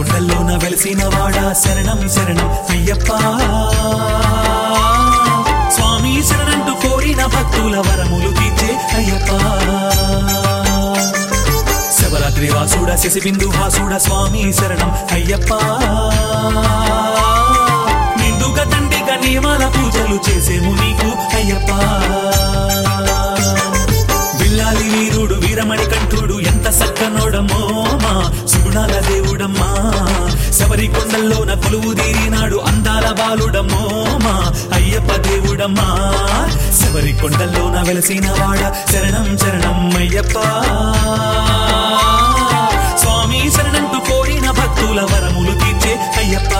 కొండల్లోన వెలిసిన వాడా శరణం శరణం అయ్యప్ప స్వామి శరణంటూ కోరిన భక్తుల వరములు తీర్చే అయ్యప్ప శివరాత్రి వాసుడ శశిబిందు హాసుడ స్వామి శరణం అయ్యప్ప నిండుగా తండ్రిగా నియమాల పూజలు చేసేము నీకు అయ్యప్ప విల్లాలి వీరుడు వీరమణి కంఠుడు ఎంత సక్కనోడమ్మో మా సుగుణాల దేవుడమ్మా శబరి కొండల్లోన కొలువు తీరినాడు అందాల బాలుడమ్మో మా అయ్యప్ప దేవుడమ్మా శబరి కొండల్లోన వెలసిన వాడ శరణం శరణం అయ్యప్ప స్వామి శరణంటూ కోరిన భక్తుల వరములు తీర్చే అయ్యప్ప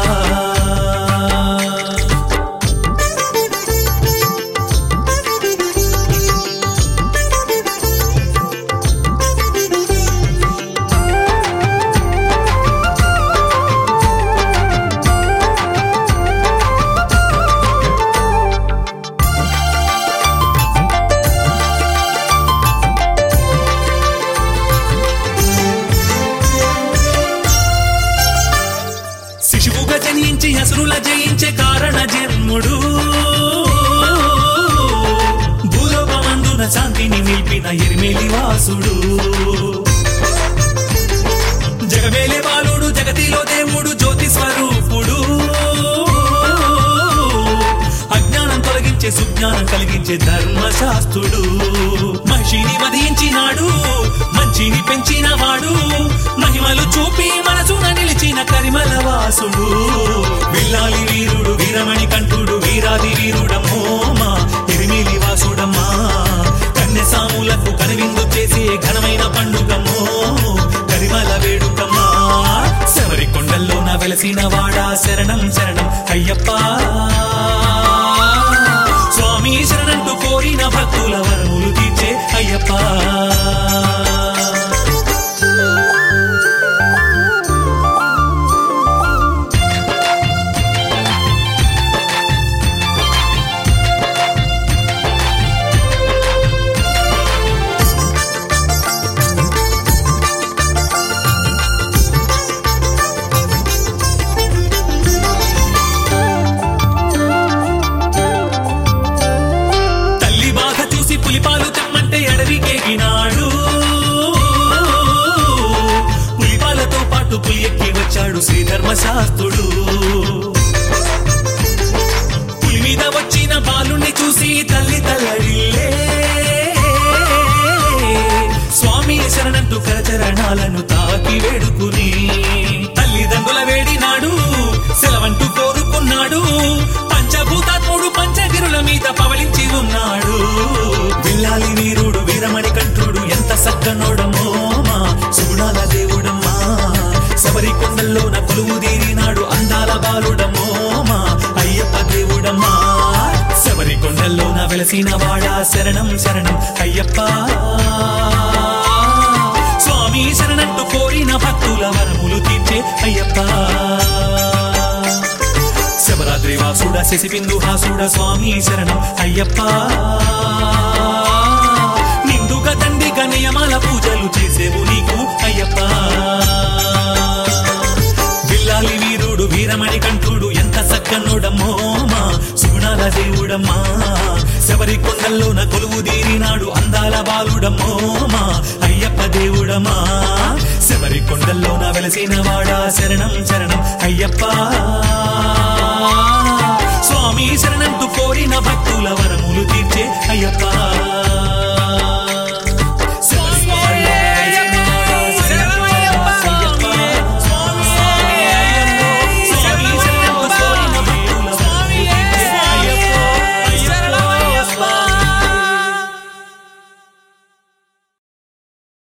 శిశువుగా జనించి అసురుల జయించే కారణ జన్ముడు భూలోకమందున శాంతిని నిలిపిన ఎరిమేలి వాసుడు జగమేలే బాలుడు జగతిలో దేవుడు జ్యోతి స్వరూపుడు అజ్ఞానం తొలగించే సుజ్ఞానం కలిగించే ధర్మశాస్త్రుడు మహిషిని వధించినాడు మంచిని పెంచిన వాడు మహిమలు చూపి మనసున నిలిచిన కరిమల వాసుడు విల్లాలి వీరుడు వీరమణి కంఠుడు వీరాది వీరుడమ్మో మా ఎరిమిలి వాసుడమ్మా కన్య సాములకు కనువిందు చేసే ఘనమైన పండుగమ్మో కరిమల వేడుకమ్మా శబరి కొండల్లోన వెలసిన వాడా శరణం శరణం అయ్యప్ప స్వామి శరణంటూ కోరిన భక్తుల వరములు తీర్చే అయ్యప్ప తల్లి బాధ చూసి పులిపాలు తెమ్మంటే అడవికేగినాడు పులిపాలతో పాటు పులి ఎక్కి వచ్చాడు శ్రీధర్మశాస్త్రుడు పులి మీద వచ్చిన బాలుణ్ణి చూసి తల్లి తల్లడిల్లే స్వామి శరణంటూ కరచరణాలను తాకి వేడుకుని తల్లిదండ్రుల వేడినాడు సెలవంటూ కోరుకున్నాడు పంచభూతాత్ముడు పంచగిరుల మీద పవళించి ఉన్నాడు విల్లాలి వీరుడు వీరమణి కంఠుడు ఎంత సక్కనోడమ్మో మా సుగుణాల దేవుడమ్మా శబరి కొండల్లోన కొలువు తీరినాడు అందాల బాలుడమ్మో మా అయ్యప్ప దేవుడమ్మా శబరి కొండల్లోన వెలసిన వాడా శరణం శరణం అయ్యప్ప స్వామి శరణంటూ కోరిన భక్తుల వరములు తీర్చే అయ్యప్ప శబరాద్రి వాసుడ శశిబిందు హాసుడ స్వామి శరణం అయ్యప్ప నిండుగా తండ్రిగా నియమాల పూజలు చేసేవు నీకు అయ్యప్ప విల్లాలి వీరుడు వీరమణి కంఠుడు ఎంత సక్కనుడమ్మో మా సుగుణాల దేవుడమ్మా శబరి కొండల్లోన కొలువు తీరినాడు అందాల బాలుడమ్మో మా అయ్యప్ప దేవుడమ్మా శబరి కొండల్లోన వెలసిన వాడా శరణం శరణం అయ్యప్ప స్వామి శరణంటూ కోరిన భక్తుల వరములు తీర్చే అయ్యప్ప